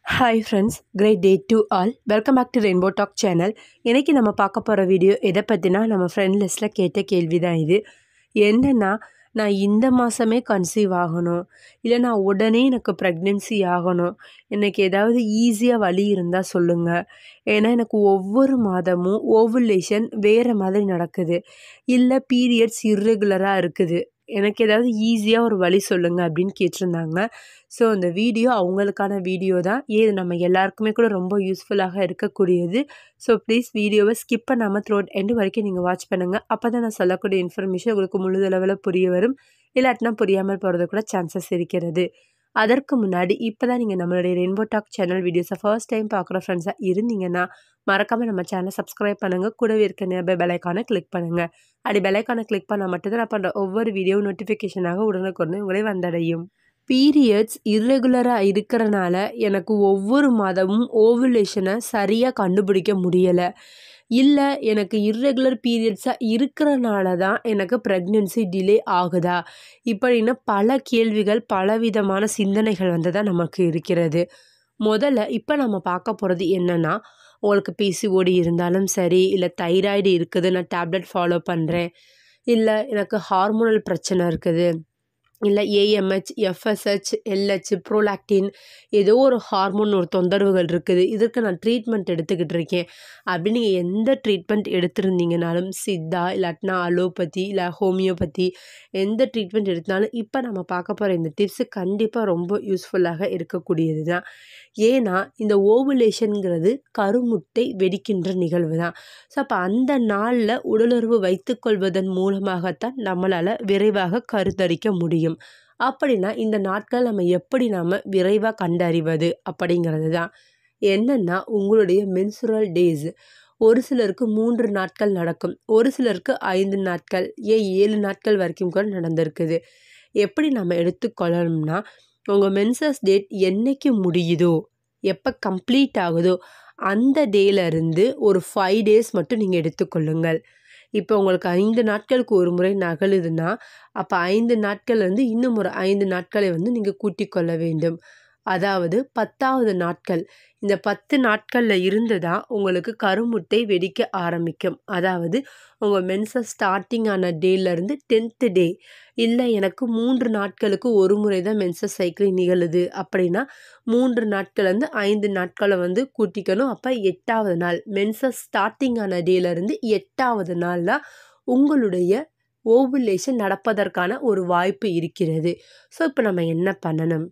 hi friends great day to all welcome back to rainbow talk channel இன்றைக்கி நம்ம பார்க்க போகிற வீடியோ எதை பற்றினா நம்ம ஃப்ரெண்ட் லிஸ்ட்டில் கேட்ட கேள்வி தான் இது என்னென்னா நான் இந்த மாதமே கன்சீவ் ஆகணும் இல்லை நான் உடனே எனக்கு ப்ரெக்னென்சி ஆகணும் எனக்கு ஏதாவது ஈஸியாக வழி இருந்தால் சொல்லுங்கள் ஏன்னா எனக்கு ஒவ்வொரு மாதமும் ஓவுலேஷன் வேறு மாதிரி நடக்குது இல்லை பீரியட்ஸ் இர்ரெகுலராக இருக்குது எனக்கு ஏதாவது ஈஸியாக ஒரு வழி சொல்லுங்கள் அப்படின்னு கேட்டிருந்தாங்க ஸோ அந்த வீடியோ அவங்களுக்கான வீடியோ தான் ஏது நம்ம எல்லாருக்குமே கூட ரொம்ப யூஸ்ஃபுல்லாக இருக்கக்கூடியது ஸோ ப்ளீஸ் வீடியோவை ஸ்கிப் பண்ணாமல் த்ரோட் எண்டு வரைக்கும் நீங்கள் வாட்ச் பண்ணுங்கள் அப்போ தான் நான் சொல்லக்கூடிய இன்ஃபர்மேஷன் உங்களுக்கு முழுதளவில் புரிய வரும் இல்லாட்டினா புரியாமல் போகிறது கூட சான்சஸ் இருக்கிறது அதற்கு முன்னாடி இப்போ தான் நீங்கள் நம்மளுடைய ரெயின்போ டாக் சேனல் வீடியோஸை ஃபர்ஸ்ட் டைம் பார்க்குற ஃப்ரெண்ட்ஸாக இருந்தீங்கன்னா மறக்காமல் நம்ம சேனலை சப்ஸ்கிரைப் பண்ணுங்கள் கூடவே இருக்க நியர்பை பெலைக்கானை கிளிக் பண்ணுங்கள் அப்படி பெலைக்கானை கிளிக் பண்ணால் மட்டும்தான் நான் பண்ணுற ஒவ்வொரு வீடியோ நோட்டிஃபிகேஷனாக உடனுக்குடனே உங்களை வந்தடையும் பீரியட்ஸ் இர்ரெகுலராக இருக்கிறனால எனக்கு ஒவ்வொரு மாதமும் ஓவுலேஷனை சரியாக கண்டுபிடிக்க முடியலை இல்லை எனக்கு இர்ரெகுலர் பீரியட்ஸாக இருக்கிறனால தான் எனக்கு ப்ரெக்னென்சி டிலே ஆகுதா இப்படின்னு பல கேள்விகள் பலவிதமான சிந்தனைகள் வந்து தான் நமக்கு இருக்கிறது முதல்ல இப்போ நம்ம பார்க்க போகிறது என்னென்னா உங்களுக்கு பிசிஓடி இருந்தாலும் சரி இல்லை தைராய்டு இருக்குது நான் டேப்லெட் ஃபாலோ பண்ணுறேன் இல்லை எனக்கு ஹார்மோனல் பிரச்சனை இருக்குது இல்லை ஏஎம்ஹெச் எஃப்எஸ்ஹெச் எல்ஹெச் ப்ரோலாக்டின் ஏதோ ஒரு ஹார்மோன் ஒரு தொந்தரவுகள் இருக்குது இதற்கு நான் ட்ரீட்மெண்ட் எடுத்துக்கிட்டு இருக்கேன் அப்படி நீங்கள் எந்த ட்ரீட்மெண்ட் எடுத்திருந்தீங்கனாலும் சித்தா இல்லாட்டினா அலோபதி இல்லை ஹோமியோபதி எந்த ட்ரீட்மெண்ட் எடுத்தாலும் இப்போ நம்ம பார்க்க போகிற இந்த டிப்ஸு கண்டிப்பாக ரொம்ப யூஸ்ஃபுல்லாக இருக்கக்கூடியது தான் ஏன்னா இந்த ஓவுலேஷனுங்கிறது கருமுட்டை வெடிக்கின்ற நிகழ்வு தான் ஸோ அப்போ அந்த நாளில் உடலுறவு வைத்துக்கொள்வதன் மூலமாகத்தான் நம்மளால் விரைவாக கருத்தரிக்க முடியும் அப்படின்னா இந்த நாட்கள் நம்ம எப்படி நாம் விரைவாக கண்டறிவது அப்படிங்கிறது தான் என்னென்னா உங்களுடைய மென்சுரல் டேஸ் ஒரு சிலருக்கு மூன்று நாட்கள் நடக்கும் ஒரு சிலருக்கு ஐந்து நாட்கள் ஏன் ஏழு நாட்கள் வரைக்கும் கூட நடந்திருக்குது எப்படி நம்ம எடுத்துக்கொள்ளணும்னா உங்கள் மென்சஸ் டேட் என்னைக்கு முடியுதோ எப்போ கம்ப்ளீட் ஆகுதோ அந்த டேலேருந்து ஒரு ஃபைவ் டேஸ் மட்டும் நீங்கள் எடுத்துக்கொள்ளுங்கள் இப்போ உங்களுக்கு ஐந்து நாட்களுக்கு ஒரு முறை நகலுதுன்னா அப்போ ஐந்து நாட்கள்லேருந்து இன்னும் ஒரு ஐந்து நாட்களை வந்து நீங்கள் கூட்டிக் கொள்ள வேண்டும் அதாவது பத்தாவது நாட்கள் இந்த பத்து நாட்களில் இருந்து தான் உங்களுக்கு கருமுட்டை வெடிக்க ஆரம்பிக்கும் அதாவது உங்கள் மென்சஸ் ஸ்டார்டிங் ஆன டேலேருந்து டென்த்து டே இல்லை எனக்கு மூன்று நாட்களுக்கு ஒரு முறை தான் மென்சஸ் சைக்கிள் நிகழுது அப்படின்னா மூன்று நாட்கள்லேருந்து ஐந்து நாட்களை வந்து கூட்டிக்கணும் அப்போ எட்டாவது நாள் மென்சஸ் ஸ்டார்டிங் ஆன டேலேருந்து எட்டாவது நாள் தான் உங்களுடைய ஓவுலேஷன் நடப்பதற்கான ஒரு வாய்ப்பு இருக்கிறது ஸோ இப்போ நம்ம என்ன பண்ணணும்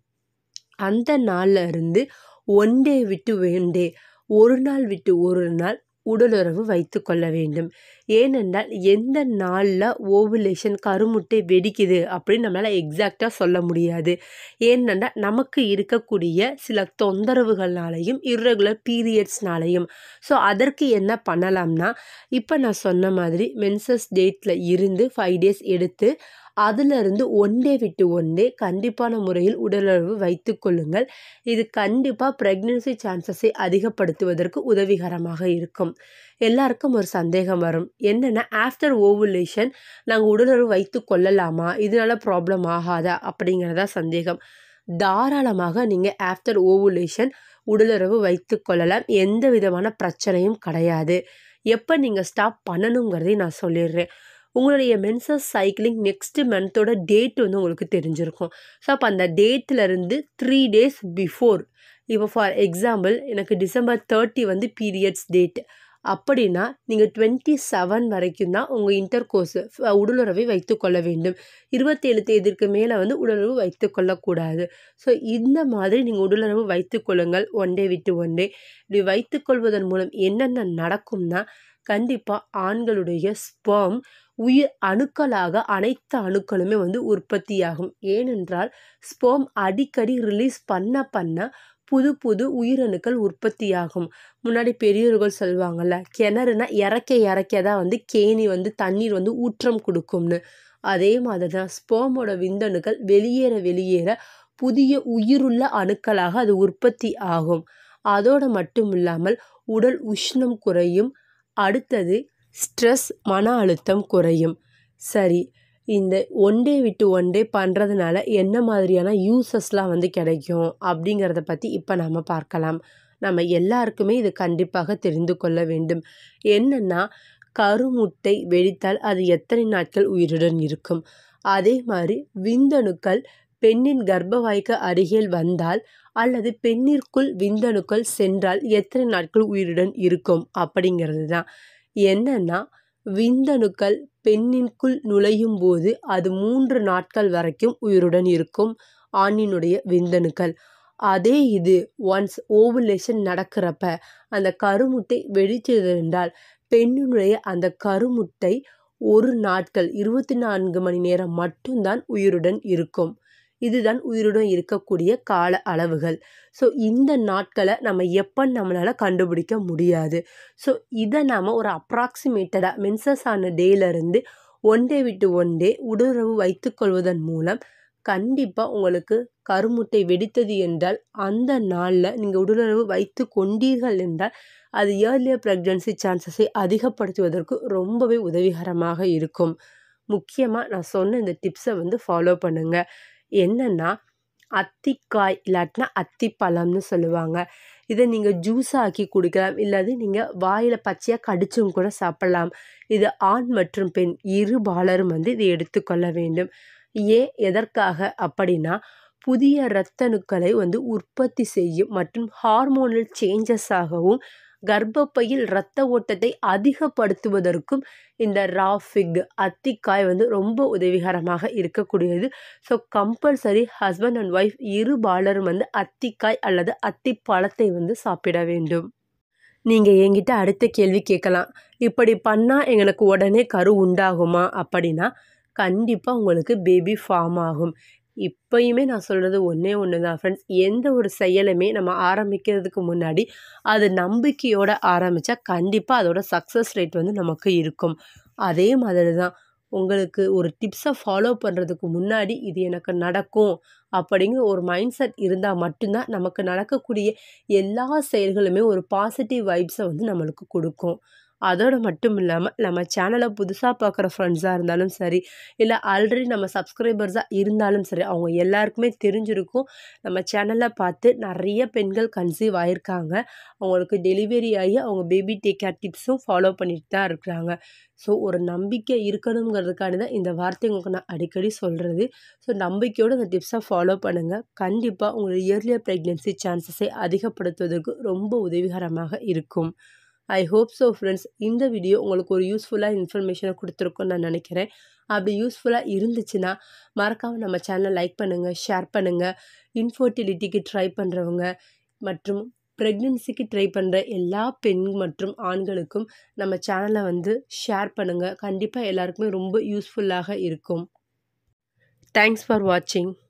அந்த நாளில் இருந்து ஒன் டே விட்டு ஒன் டே ஒரு நாள் விட்டு ஒரு நாள் உடலுறவு வைத்து கொள்ள வேண்டும் ஏனென்றால் எந்த நாளில் ஓவுலேஷன் கருமுட்டை வெடிக்குது அப்படின்னு நம்மளால் எக்ஸாக்டாக சொல்ல முடியாது ஏனென்றால் நமக்கு இருக்கக்கூடிய சில தொந்தரவுகள்னாலையும் இர்ரெகுலர் பீரியட்ஸ்னாலையும் ஸோ அதற்கு என்ன பண்ணலாம்னா இப்போ நான் சொன்ன மாதிரி மென்சஸ் டேட்டில் இருந்து ஃபைவ் டேஸ் எடுத்து அதிலிருந்து ஒன் டே விட்டு ஒன் டே கண்டிப்பான முறையில் உடலுறவு வைத்து கொள்ளுங்கள் இது கண்டிப்பாக ப்ரெக்னென்சி சான்சஸை அதிகப்படுத்துவதற்கு உதவிகரமாக இருக்கும் எல்லாருக்கும் ஒரு சந்தேகம் வரும் என்னென்னா ஆஃப்டர் ஓவுலேஷன் நாங்கள் உடலுறவு வைத்து கொள்ளலாமா இதனால ப்ராப்ளம் ஆகாதா அப்படிங்கிறதா சந்தேகம் தாராளமாக நீங்கள் ஆஃப்டர் ஓவுலேஷன் உடலுறவு வைத்து கொள்ளலாம் எந்த விதமான பிரச்சனையும் கிடையாது எப்போ நீங்கள் ஸ்டாப் பண்ணணுங்கிறதையும் நான் சொல்லிடுறேன் உங்களுடைய மென்சஸ் சைக்கிளிங் நெக்ஸ்ட் மந்தோட டேட் வந்து உங்களுக்கு தெரிஞ்சிருக்கும் ஸோ அப்போ அந்த டேட்லேருந்து த்ரீ டேஸ் பிஃபோர் இப்போ ஃபார் எக்ஸாம்பிள் எனக்கு டிசம்பர் தேர்ட்டி வந்து பீரியட்ஸ் டேட் அப்படின்னா நீங்கள் டுவெண்ட்டி செவன் வரைக்கும் தான் உங்கள் இன்டர் கோர்ஸ் உடலுறவை வைத்து கொள்ள வேண்டும் இருபத்தேழு தேதிக்கு மேலே வந்து உடலுறவு வைத்து கொள்ளக்கூடாது ஸோ இந்த மாதிரி நீங்கள் உடலுறவு வைத்து கொள்ளுங்கள் ஒன் டே விட்டு ஒன் டே இப்படி வைத்துக்கொள்வதன் மூலம் என்னென்ன நடக்கும்னா கண்டிப்பாக ஆண்களுடைய ஸ்பேம் உயிர் அணுக்களாக அனைத்து அணுக்களுமே வந்து உற்பத்தியாகும் ஏனென்றால் ஸ்பேம் அடிக்கடி ரிலீஸ் பண்ண பண்ண புது புது உயிரணுக்கள் உற்பத்தியாகும் முன்னாடி பெரியவர்கள் சொல்லுவாங்கள்ல கிணறுனா இறக்க இறக்க தான் வந்து கேணி வந்து தண்ணீர் வந்து ஊற்றம் கொடுக்கும்னு அதே மாதிரி தான் ஸ்பேமோட விந்தணுக்கள் வெளியேற வெளியேற புதிய உயிருள்ள அணுக்களாக அது உற்பத்தி ஆகும் அதோடு மட்டும் இல்லாமல் உடல் உஷ்ணம் குறையும் அடுத்தது ஸ்ட்ரெஸ் மன அழுத்தம் குறையும் சரி இந்த ஒன் டே விட்டு ஒன் டே பண்ணுறதுனால என்ன மாதிரியான யூசஸ்லாம் வந்து கிடைக்கும் அப்படிங்கிறத பற்றி இப்போ நம்ம பார்க்கலாம் நம்ம எல்லாருக்குமே இது கண்டிப்பாக தெரிந்து கொள்ள வேண்டும் என்னென்னா கருமுட்டை வெடித்தால் அது எத்தனை நாட்கள் உயிருடன் இருக்கும் அதே மாதிரி விந்தணுக்கள் பெண்ணின் கர்ப்பவாய்க்கு அருகில் வந்தால் அல்லது பெண்ணிற்குள் விந்தணுக்கள் சென்றால் எத்தனை நாட்கள் உயிருடன் இருக்கும் அப்படிங்கிறது தான் என்னன்னா விந்தணுக்கள் பெண்ணிற்குள் நுழையும் போது அது மூன்று நாட்கள் வரைக்கும் உயிருடன் இருக்கும் ஆணினுடைய விந்தணுக்கள் அதே இது ஒன்ஸ் ஓவுலேஷன் நடக்கிறப்ப அந்த கருமுட்டை வெடிச்சிருந்தால் பெண்ணினுடைய அந்த கருமுட்டை ஒரு நாட்கள் இருபத்தி நான்கு மணி நேரம் மட்டும்தான் உயிருடன் இருக்கும் இதுதான் உயிருடன் இருக்கக்கூடிய கால அளவுகள் ஸோ இந்த நாட்களை நம்ம எப்போ நம்மளால் கண்டுபிடிக்க முடியாது ஸோ இதை நாம் ஒரு அப்ராக்சிமேட்டடாக மென்சஸ் ஆன டேலேருந்து ஒன் டே விட்டு ஒன் டே உடலுறவு வைத்துக்கொள்வதன் மூலம் கண்டிப்பாக உங்களுக்கு கருமுட்டை வெடித்தது என்றால் அந்த நாளில் நீங்கள் உடலுறவு வைத்து கொண்டீர்கள் என்றால் அது இயர்லியர் ப்ரெக்னன்சி சான்சஸை அதிகப்படுத்துவதற்கு ரொம்பவே உதவிகரமாக இருக்கும் முக்கியமாக நான் சொன்ன இந்த டிப்ஸை வந்து ஃபாலோ பண்ணுங்கள் என்னென்னா அத்திக்காய் இல்லாட்டினா அத்திப்பழம்னு சொல்லுவாங்க இதை நீங்கள் ஜூஸாக ஆக்கி குடிக்கலாம் இல்லாது நீங்கள் வாயில் பச்சையாக கடிச்சும் கூட சாப்பிடலாம் இது ஆண் மற்றும் பெண் இரு பாலரும் வந்து இதை எடுத்துக்கொள்ள வேண்டும் ஏன் எதற்காக அப்படின்னா புதிய இரத்தணுக்களை வந்து உற்பத்தி செய்யும் மற்றும் ஹார்மோனல் சேஞ்சஸாகவும் கர்ப்பப்பையில் இரத்த ஓட்டத்தை அதிகப்படுத்துவதற்கும் இந்த ரா ஃபிக் அத்திக்காய் வந்து ரொம்ப உதவிகரமாக இருக்கக்கூடியது so compulsory husband and wife இரு பாலரும் வந்து அத்திக்காய் அல்லது அத்திப்பழத்தை வந்து சாப்பிட வேண்டும் நீங்கள் என்கிட்ட அடுத்த கேள்வி கேட்கலாம் இப்படி பண்ணால் எங்களுக்கு உடனே கரு உண்டாகுமா அப்படின்னா கண்டிப்பாக உங்களுக்கு பேபி ஃபார்ம் ஆகும் இப்போயுமே நான் சொல்கிறது ஒன்றே ஒன்று தான் ஃப்ரெண்ட்ஸ் எந்த ஒரு செயலுமே நம்ம ஆரம்பிக்கிறதுக்கு முன்னாடி அது நம்பிக்கையோடு ஆரம்பித்தா கண்டிப்பாக அதோட சக்ஸஸ் ரேட் வந்து நமக்கு இருக்கும் அதே மாதிரி தான் உங்களுக்கு ஒரு டிப்ஸை ஃபாலோ பண்ணுறதுக்கு முன்னாடி இது எனக்கு நடக்கும் அப்படிங்கிற ஒரு மைண்ட் செட் இருந்தால் மட்டும்தான் நமக்கு நடக்கக்கூடிய எல்லா செயல்களுமே ஒரு பாசிட்டிவ் வைப்ஸை வந்து நம்மளுக்கு கொடுக்கும் அதோடு மட்டும் இல்லாமல் நம்ம சேனலை புதுசாக பார்க்குற ஃப்ரெண்ட்ஸாக இருந்தாலும் சரி இல்லை ஆல்ரெடி நம்ம சப்ஸ்கிரைபர்ஸாக இருந்தாலும் சரி அவங்க எல்லாருக்குமே தெரிஞ்சிருக்கும் நம்ம சேனலை பார்த்து நிறைய பெண்கள் கன்சீவ் ஆகிருக்காங்க அவங்களுக்கு டெலிவரி ஆகி அவங்க பேபி டேக் கேர் டிப்ஸும் ஃபாலோ பண்ணிட்டு தான் இருக்கிறாங்க ஸோ ஒரு நம்பிக்கை இருக்கணுங்கிறதுக்காண்டி தான் இந்த வார்த்தை உங்களுக்கு நான் அடிக்கடி சொல்கிறது ஸோ நம்பிக்கையோடு அந்த டிப்ஸை ஃபாலோ பண்ணுங்கள் கண்டிப்பாக உங்களோட இயர்லியர் ப்ரெக்னென்சி சான்சஸை அதிகப்படுத்துவதற்கு ரொம்ப உதவிகரமாக இருக்கும் ஐ ஹோப் ஸோ ஃப்ரெண்ட்ஸ் இந்த வீடியோ உங்களுக்கு ஒரு யூஸ்ஃபுல்லாக இன்ஃபர்மேஷனை கொடுத்துருக்கோன்னு நான் நினைக்கிறேன் அப்படி யூஸ்ஃபுல்லாக இருந்துச்சுன்னா மறக்காமல் நம்ம சேனலை லைக் பண்ணுங்கள் ஷேர் பண்ணுங்கள் இன்ஃபர்டிலிட்டிக்கு ட்ரை பண்ணுறவங்க மற்றும் ப்ரெக்னென்சிக்கு ட்ரை பண்ணுற எல்லா பெண் மற்றும் ஆண்களுக்கும் நம்ம சேனலை வந்து ஷேர் பண்ணுங்கள் கண்டிப்பாக எல்லாருக்குமே ரொம்ப யூஸ்ஃபுல்லாக இருக்கும் தேங்க்ஸ் ஃபார் வாட்சிங்